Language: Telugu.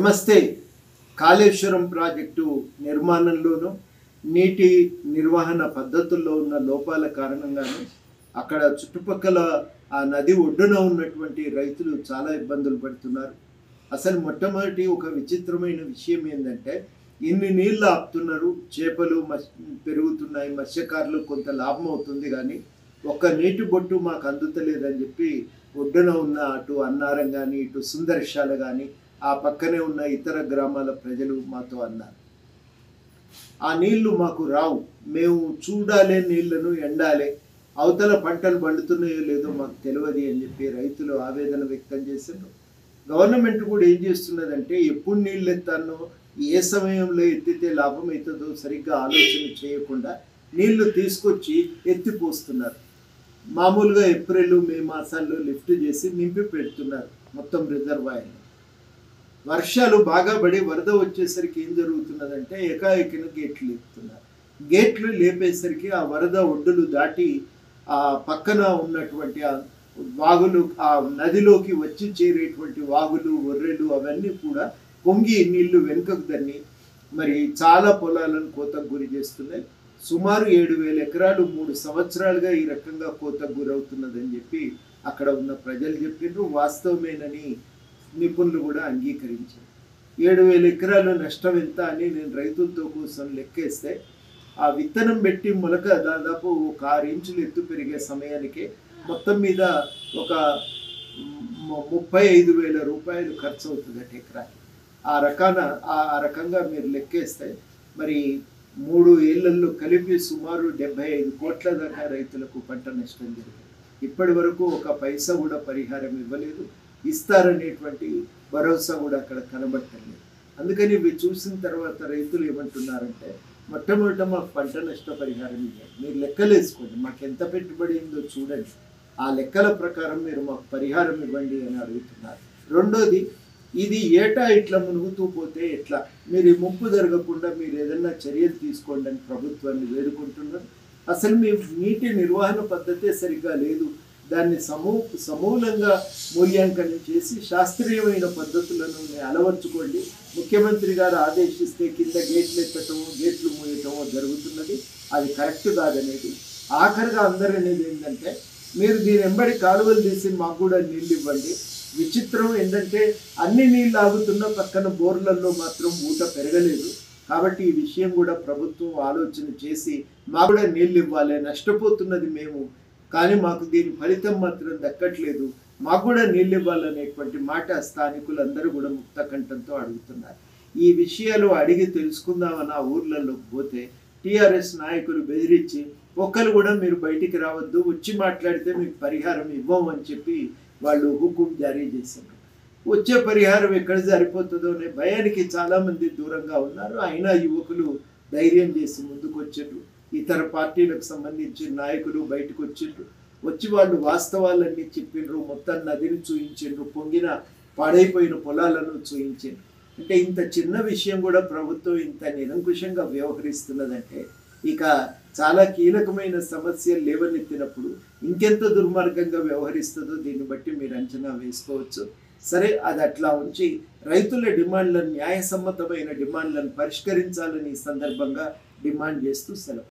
నమస్తే కాళేశ్వరం ప్రాజెక్టు నిర్మాణంలోనూ నీటి నిర్వహణ పద్ధతుల్లో ఉన్న లోపాల కారణంగాను అక్కడ చుట్టుపక్కల ఆ నది ఒడ్డున ఉన్నటువంటి రైతులు చాలా ఇబ్బందులు పడుతున్నారు అసలు మొట్టమొదటి ఒక విచిత్రమైన విషయం ఏంటంటే ఇన్ని నీళ్ళు ఆపుతున్నారు చేపలు మస్ పెరుగుతున్నాయి మత్స్యకారులు కొంత లాభం అవుతుంది కానీ ఒక్క నీటి బొట్టు మాకు అందుతలేదని చెప్పి ఒడ్డున ఉన్న అటు అన్నారం కానీ ఇటు సుందర్శాల కానీ ఆ పక్కనే ఉన్న ఇతర గ్రామాల ప్రజలు మాతో అన్నారు ఆ నీళ్లు మాకు రావు మేము చూడాలే నీళ్లను ఎండాలే అవతల పంటలు పండుతున్నాయో లేదో మాకు తెలియదు అని చెప్పి రైతులు ఆవేదన వ్యక్తం చేశారు గవర్నమెంట్ కూడా ఏం చేస్తున్నదంటే ఎప్పుడు నీళ్ళు ఎత్తానో ఏ సమయంలో ఎత్తితే లాభం అవుతుందో సరిగ్గా ఆలోచన చేయకుండా నీళ్లు తీసుకొచ్చి ఎత్తిపోస్తున్నారు మామూలుగా ఏప్రిల్ మే మాసాల్లో లిఫ్ట్ చేసి నింపి పెడుతున్నారు మొత్తం రిజర్వాయర్ వర్షాలు బాగా పడి వరద వచ్చేసరికి ఏం జరుగుతున్నదంటే ఏకాఏకిన గేట్లు లేపుతున్నారు గేట్లు లేపేసరికి ఆ వరద ఒడ్డులు దాటి ఆ పక్కన ఉన్నటువంటి ఆ వాగులు ఆ నదిలోకి వచ్చి చేరేటువంటి వాగులు ఒర్రెలు అవన్నీ కూడా పొంగి నీళ్లు వెనుకకు దన్ని మరి చాలా పొలాలను కోతకు గురి చేస్తున్నాయి సుమారు ఏడు వేల ఎకరాలు మూడు సంవత్సరాలుగా ఈ రకంగా కోతకు గురవుతున్నదని చెప్పి అక్కడ ఉన్న ప్రజలు చెప్పిండ్రు వాస్తవమేనని నిపుణులు కూడా అంగీకరించారు ఏడు వేల ఎకరాలు నష్టం ఎంత అని నేను రైతులతో కోసం లెక్కేస్తే ఆ విత్తనం పెట్టి మొలక దాదాపు ఒక ఆరు ఇంచులు ఎత్తు పెరిగే సమయానికి మొత్తం మీద ఒక ము- ముప్పై ఐదు వేల రూపాయలు ఖర్చు అవుతుంది అట ఎకరాకి ఆ రకాన ఆ ఆ రకంగా మీరు లెక్కేస్తే మరి మూడు ఏళ్లలో కలిపి సుమారు డెబ్బై ఐదు కోట్ల దాకా రైతులకు పంట నష్టం జరిగింది ఇప్పటి వరకు ఒక పైసా కూడా పరిహారం ఇవ్వలేదు ఇస్తారనేటువంటి భరోసా కూడా అక్కడ కనబట్టలేదు అందుకని ఇవి చూసిన తర్వాత రైతులు ఏమంటున్నారంటే మొట్టమొదట మాకు పంట నష్ట పరిహారం ఇవ్వండి మీరు లెక్కలు వేసుకోండి మాకు ఎంత పెట్టుబడి అయిందో చూడండి ఆ లెక్కల ప్రకారం మీరు మాకు పరిహారం ఇవ్వండి అని అడుగుతున్నారు రెండోది ఇది ఏటా ఇట్లా మునుగుతూ పోతే ఎట్లా మీరు ఈ ముప్పు జరగకుండా మీరు ఏదైనా చర్యలు తీసుకోండి అని ప్రభుత్వాన్ని వేడుకుంటున్నారు అసలు మీ నీటి నిర్వహణ పద్ధతే సరిగ్గా లేదు దాన్ని సమూ సమూలంగా మూల్యాంకనం చేసి శాస్త్రీయమైన పద్ధతులను అలవర్చుకోండి ముఖ్యమంత్రి గారు ఆదేశిస్తే కింద గేట్లు ఎత్తటము గేట్లు మూయటము జరుగుతున్నది అది కరెక్ట్ కాదనేది ఆఖరిగా అందరూ అనేది ఏంటంటే మీరు దీని వెంబడి కాలువలు తీసి మాకు కూడా నీళ్ళు ఇవ్వండి విచిత్రం ఏంటంటే అన్ని నీళ్ళు ఆగుతున్న పక్కన బోర్లలో మాత్రం ఊట పెరగలేదు కాబట్టి ఈ విషయం కూడా ప్రభుత్వం ఆలోచన చేసి మాకు కూడా నీళ్ళు ఇవ్వాలి నష్టపోతున్నది మేము కానీ మాకు దీని ఫలితం మాత్రం దక్కట్లేదు మాకు కూడా నీళ్ళు ఇవ్వాలనేటువంటి మాట స్థానికులందరూ కూడా ముక్త కంఠంతో అడుగుతున్నారు ఈ విషయాలు అడిగి తెలుసుకుందామని ఆ ఊర్లలోకి పోతే టీఆర్ఎస్ నాయకులు బెదిరించి ఒక్కరు కూడా మీరు బయటికి రావద్దు వచ్చి మాట్లాడితే మీకు పరిహారం ఇవ్వము అని చెప్పి వాళ్ళు హుకుం జారీ చేశారు వచ్చే పరిహారం ఎక్కడ సరిపోతుందో అనే భయానికి చాలామంది దూరంగా ఉన్నారు అయినా యువకులు ధైర్యం చేసి ముందుకు వచ్చారు ఇతర పార్టీలకు సంబంధించిన నాయకులు బయటకు వచ్చిండ్రు వచ్చి వాళ్ళు వాస్తవాలన్నీ చెప్పిండ్రు మొత్తం నదిని చూయించిండ్రు పొంగిన పాడైపోయిన పొలాలను చూయించిండ్రు అంటే ఇంత చిన్న విషయం కూడా ప్రభుత్వం ఇంత నిరంకుశంగా వ్యవహరిస్తున్నదంటే ఇక చాలా కీలకమైన సమస్యలు లేవనెత్తినప్పుడు ఇంకెంత దుర్మార్గంగా వ్యవహరిస్తుందో దీన్ని బట్టి మీరు అంచనా వేసుకోవచ్చు సరే అది అట్లా ఉంచి రైతుల డిమాండ్లను న్యాయసమ్మతమైన డిమాండ్లను పరిష్కరించాలని ఈ సందర్భంగా డిమాండ్ చేస్తూ సెలవు